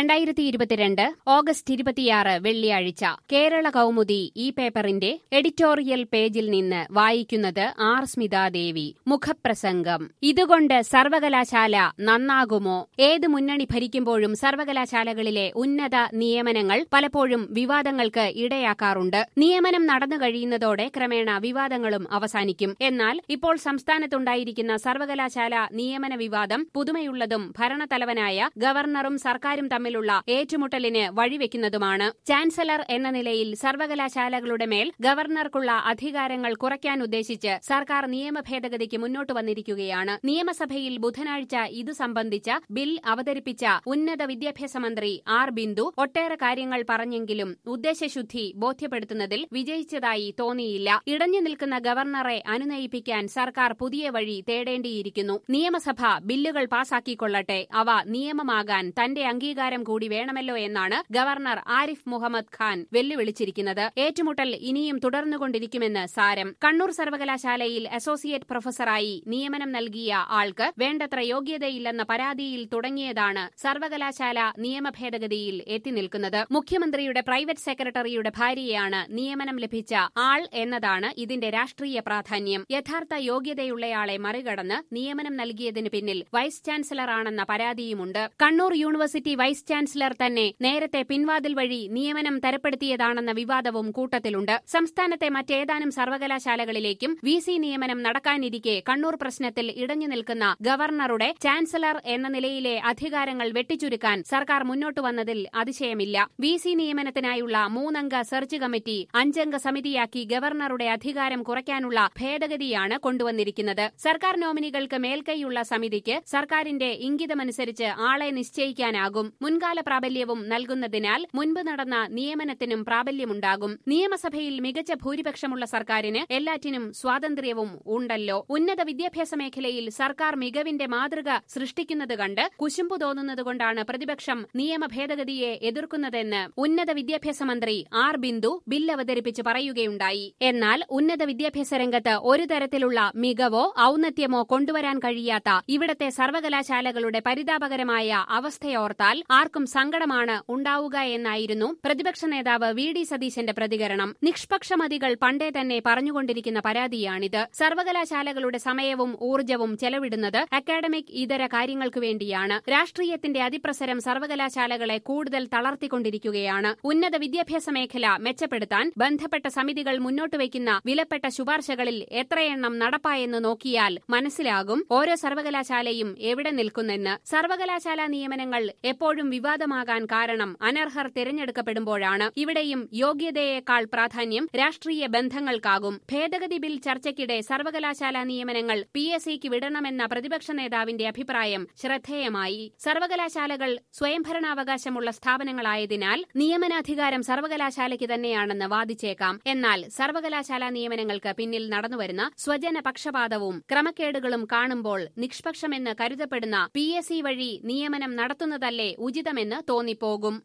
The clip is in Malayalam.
രണ്ടായിരത്തി ഇരുപത്തിരണ്ട് ഓഗസ്റ്റ് ഇരുപത്തിയാറ് വെള്ളിയാഴ്ച കേരള കൗമുദി ഈ പേപ്പറിന്റെ എഡിറ്റോറിയൽ പേജിൽ നിന്ന് വായിക്കുന്നത് ആർ സ്മിതാദേവി മുഖപ്രസംഗം ഇതുകൊണ്ട് സർവകലാശാല നന്നാകുമോ ഏത് മുന്നണി ഭരിക്കുമ്പോഴും സർവകലാശാലകളിലെ ഉന്നത നിയമനങ്ങൾ പലപ്പോഴും വിവാദങ്ങൾക്ക് ഇടയാക്കാറുണ്ട് നിയമനം നടന്നു കഴിയുന്നതോടെ ക്രമേണ വിവാദങ്ങളും അവസാനിക്കും എന്നാൽ ഇപ്പോൾ സംസ്ഥാനത്തുണ്ടായിരിക്കുന്ന സർവകലാശാല നിയമന വിവാദം പുതുമയുള്ളതും ഭരണത്തലവനായ ഗവർണറും സർക്കാരും തമ്മിലുള്ള ഏറ്റുമുട്ടലിന് വഴിവെക്കുന്നതുമാണ് ചാൻസലർ എന്ന നിലയിൽ സർവകലാശാലകളുടെ മേൽ ഗവർണർക്കുള്ള അധികാരങ്ങൾ കുറയ്ക്കാൻ ഉദ്ദേശിച്ച് സർക്കാർ നിയമ ഭേദഗതിക്ക് മുന്നോട്ട് വന്നിരിക്കുകയാണ് നിയമസഭയിൽ ബുധനാഴ്ച ഇതു സംബന്ധിച്ച ബിൽ അവതരിപ്പിച്ച ഉന്നത വിദ്യാഭ്യാസ മന്ത്രി ആർ ബിന്ദു ഒട്ടേറെ കാര്യങ്ങൾ പറഞ്ഞെങ്കിലും ഉദ്ദേശശുദ്ധി ബോധ്യപ്പെടുത്തുന്നതിൽ വിജയിച്ചതായി തോന്നിയില്ല ഇടഞ്ഞു നിൽക്കുന്ന ഗവർണറെ അനുനയിപ്പിക്കാൻ സർക്കാർ പുതിയ വഴി തേടേണ്ടിയിരിക്കുന്നു നിയമസഭ ബില്ലുകൾ പാസാക്കിക്കൊള്ളട്ടെ അവ നിയമമാകാൻ തന്റെ അംഗീകാരം കൂടി വേണമല്ലോ എന്നാണ് ഗവർണർ ആരിഫ് മുഹമ്മദ് ഖാൻ വെല്ലുവിളിച്ചിരിക്കുന്നത് ഏറ്റുമുട്ടൽ ഇനിയും തുടർന്നുകൊണ്ടിരിക്കുമെന്ന് സാരം കണ്ണൂർ സർവകലാശാലയിൽ അസോസിയേറ്റ് പ്രൊഫസറായി നിയമനം നൽകിയ ആൾക്ക് വേണ്ടത്ര യോഗ്യതയില്ലെന്ന പരാതിയിൽ തുടങ്ങിയതാണ് സർവകലാശാല നിയമ ഭേദഗതിയിൽ എത്തിനിൽക്കുന്നത് മുഖ്യമന്ത്രിയുടെ പ്രൈവറ്റ് സെക്രട്ടറിയുടെ ഭാര്യയാണ് നിയമനം ലഭിച്ച ആൾ എന്നതാണ് ഇതിന്റെ രാഷ്ട്രീയ പ്രാധാന്യം യഥാർത്ഥ യോഗ്യതയുള്ളയാളെ മറികടന്ന് നിയമനം നൽകിയതിന് പിന്നിൽ വൈസ് ചാൻസലറാണെന്ന പരാതിയുമുണ്ട് കണ്ണൂർ യൂണിവേഴ്സിറ്റി വൈസ് ചാൻസലർ തന്നെ നേരത്തെ പിൻവാതിൽ വഴി നിയമനം തരപ്പെടുത്തിയതാണെന്ന വിവാദവും കൂട്ടത്തിലുണ്ട് സംസ്ഥാനത്തെ മറ്റേതാനും സർവകലാശാലകളിലേക്കും വി സി നിയമനം നടക്കാനിരിക്കെ കണ്ണൂർ പ്രശ്നത്തിൽ ഇടഞ്ഞു നിൽക്കുന്ന ഗവർണറുടെ ചാൻസലർ എന്ന നിലയിലെ അധികാരങ്ങൾ വെട്ടിച്ചുരുക്കാൻ സർക്കാർ മുന്നോട്ട് വന്നതിൽ അതിശയമില്ല വി സി നിയമനത്തിനായുള്ള മൂന്നംഗ സെർച്ച് കമ്മിറ്റി അഞ്ചംഗ സമിതിയാക്കി ഗവർണറുടെ അധികാരം കുറയ്ക്കാനുള്ള ഭേദഗതിയാണ് കൊണ്ടുവന്നിരിക്കുന്നത് സർക്കാർ നോമിനികൾക്ക് മേൽക്കൈയുള്ള സമിതിക്ക് സർക്കാരിന്റെ ഇംഗിതമനുസരിച്ച് ആളെ നിശ്ചയിക്കാനാകും മുൻകാല പ്രാബല്യവും നൽകുന്നതിനാൽ മുൻപ് നടന്ന നിയമനത്തിനും പ്രാബല്യമുണ്ടാകും നിയമസഭയിൽ മികച്ച ഭൂരിപക്ഷമുള്ള സർക്കാരിന് എല്ലാറ്റിനും സ്വാതന്ത്ര്യവും ഉണ്ടല്ലോ ഉന്നത വിദ്യാഭ്യാസ മേഖലയിൽ സർക്കാർ മികവിന്റെ മാതൃക സൃഷ്ടിക്കുന്നത് കണ്ട് കുശുമ്പു തോന്നുന്നതുകൊണ്ടാണ് പ്രതിപക്ഷം നിയമ ഭേദഗതിയെ എതിർക്കുന്നതെന്ന് ഉന്നത വിദ്യാഭ്യാസ മന്ത്രി ആർ ബിന്ദു ബിൽ അവതരിപ്പിച്ച് പറയുകയുണ്ടായി എന്നാൽ ഉന്നത വിദ്യാഭ്യാസ രംഗത്ത് ഒരു തരത്തിലുള്ള മികവോ ഔന്നത്യമോ കൊണ്ടുവരാൻ കഴിയാത്ത ഇവിടത്തെ സർവകലാശാലകളുടെ പരിതാപകരമായ അവസ്ഥയോർത്താൽ ആർക്കും സങ്കടമാണ് ഉണ്ടാവുക എന്നായിരുന്നു പ്രതിപക്ഷ നേതാവ് വി ഡി സതീശന്റെ പ്രതികരണം നിഷ്പക്ഷമതികൾ പണ്ടേ തന്നെ പറഞ്ഞുകൊണ്ടിരിക്കുന്ന പരാതിയാണിത് സർവകലാശാലകളുടെ സമയവും ഊർജ്ജവും ചെലവിടുന്നത് അക്കാഡമിക് ഇതര കാര്യങ്ങൾക്കു വേണ്ടിയാണ് രാഷ്ട്രീയത്തിന്റെ അതിപ്രസരം സർവകലാശാലകളെ കൂടുതൽ തളർത്തിക്കൊണ്ടിരിക്കുകയാണ് ഉന്നത വിദ്യാഭ്യാസ മേഖല മെച്ചപ്പെടുത്താൻ ബന്ധപ്പെട്ട സമിതികൾ മുന്നോട്ട് വയ്ക്കുന്ന വിലപ്പെട്ട ശുപാർശകളിൽ എത്രയെണ്ണം നടപ്പായെന്ന് നോക്കിയാൽ മനസ്സിലാകും ഓരോ സർവകലാശാലയും എവിടെ നിൽക്കുന്നെന്ന് സർവകലാശാല നിയമനങ്ങൾ എപ്പോഴും വിവാദമാകാൻ കാരണം അനർഹർ തിരഞ്ഞെടുക്കപ്പെടുമ്പോഴാണ് ഇവിടെയും യോഗ്യതയേക്കാൾ പ്രാധാന്യം രാഷ്ട്രീയ ബന്ധങ്ങൾക്കാകും ഭേദഗതി ബിൽ ചർച്ചയ്ക്കിടെ സർവകലാശാല നിയമനങ്ങൾ പി എസ് സിക്ക് വിടണമെന്ന പ്രതിപക്ഷ നേതാവിന്റെ അഭിപ്രായം ശ്രദ്ധേയമായി സർവകലാശാലകൾ സ്വയംഭരണാവകാശമുള്ള സ്ഥാപനങ്ങളായതിനാൽ നിയമനാധികാരം സർവകലാശാലയ്ക്ക് തന്നെയാണെന്ന് വാദിച്ചേക്കാം എന്നാൽ സർവകലാശാല നിയമനങ്ങൾക്ക് പിന്നിൽ നടന്നുവരുന്ന സ്വജന പക്ഷപാതവും ക്രമക്കേടുകളും കാണുമ്പോൾ നിഷ്പക്ഷമെന്ന് കരുതപ്പെടുന്ന പി എസ് സി വഴി നിയമനം നടത്തുന്നതല്ലേ ഉചിതമെന്ന് തോന്നിപ്പോകും